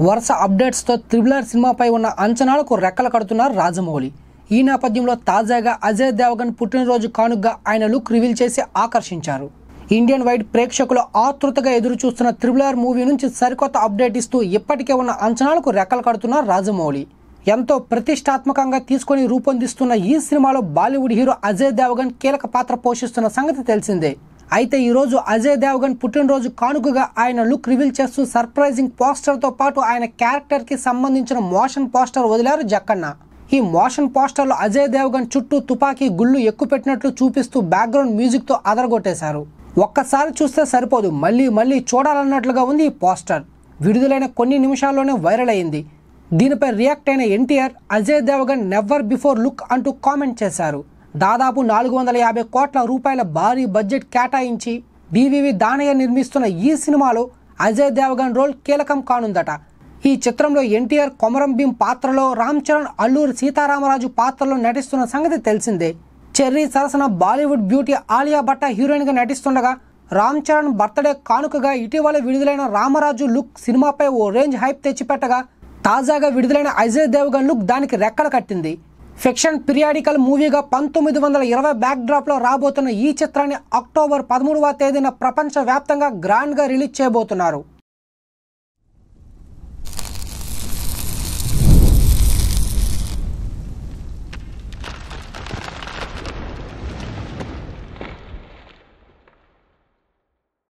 వరుస అప్డేట్స్తో త్రిబులర్ సినిమాపై ఉన్న అంచనాలకు రెక్కలు కడుతున్నారు రాజమౌళి ఈ నేపథ్యంలో తాజాగా అజయ్ దేవగన్ పుట్టినరోజు కానుగ్గా ఆయన లుక్ రివీల్ చేసి ఆకర్షించారు ఇండియన్ వైడ్ ప్రేక్షకులు ఆతృతగా ఎదురు చూస్తున్న త్రిబులర్ మూవీ నుంచి సరికొత్త అప్డేట్ ఇస్తూ ఇప్పటికే ఉన్న అంచనాలకు రెక్కలు కడుతున్నారు రాజమౌళి ఎంతో ప్రతిష్టాత్మకంగా తీసుకొని రూపొందిస్తున్న ఈ సినిమాలో బాలీవుడ్ హీరో అజయ్ దేవగన్ కీలక పాత్ర పోషిస్తున్న సంగతి తెలిసిందే అయితే ఈరోజు అజయ్ దేవగన్ పుట్టినరోజు కానుకగా ఆయన లుక్ రివీల్ చేస్తూ సర్ప్రైజింగ్ పోస్టర్తో పాటు ఆయన క్యారెక్టర్కి సంబంధించిన మోషన్ పోస్టర్ వదిలారు జక్కన్న ఈ మోషన్ పోస్టర్లో అజయ్ దేవగన్ చుట్టూ తుపాకీ గుళ్ళు ఎక్కుపెట్టినట్లు చూపిస్తూ బ్యాక్గ్రౌండ్ మ్యూజిక్తో అదరగొట్టేశారు ఒక్కసారి చూస్తే సరిపోదు మళ్ళీ మళ్ళీ చూడాలన్నట్లుగా ఉంది ఈ పోస్టర్ విడుదలైన కొన్ని నిమిషాల్లోనే వైరల్ అయింది దీనిపై రియాక్ట్ అయిన NTR Ajay Devgn never before look అంటూ కామెంట్ చేశారు దాదాపు నాలుగు వందల యాభై కోట్ల రూపాయల భారీ బడ్జెట్ కేటాయించి డివివి దానయ్య నిర్మిస్తున్న ఈ సినిమాలో అజయ్ దేవగన్ రోల్ కీలకం కానుందట ఈ చిత్రంలో ఎన్టీఆర్ కొమరం భీం పాత్రలో రామ్ చరణ్ అల్లూరి సీతారామరాజు పాత్రలో నటిస్తున్న సంగతి తెలిసిందే చెర్రీ సరసన బాలీవుడ్ బ్యూటీ ఆలియా భట్ట హీరోయిన్గా నటిస్తుండగా రామ్ చరణ్ బర్త్డే కానుకగా ఇటీవల విడుదలైన రామరాజు లుక్ సినిమాపై ఓ రేంజ్ హైప్ తెచ్చిపెట్టగా తాజాగా విడుదలైన అజయ్ దేవగన్ లుక్ దానికి రెక్కలు కట్టింది ఫిక్షన్ పిరియాడికల్ మూవీగా పంతొమ్మిది వందల ఇరవై బ్యాక్ డ్రాప్లో రాబోతున్న ఈ చిత్రాన్ని అక్టోబర్ పదమూడవ తేదీన ప్రపంచ వ్యాప్తంగా గ్రాండ్గా రిలీజ్ చేయబోతున్నారు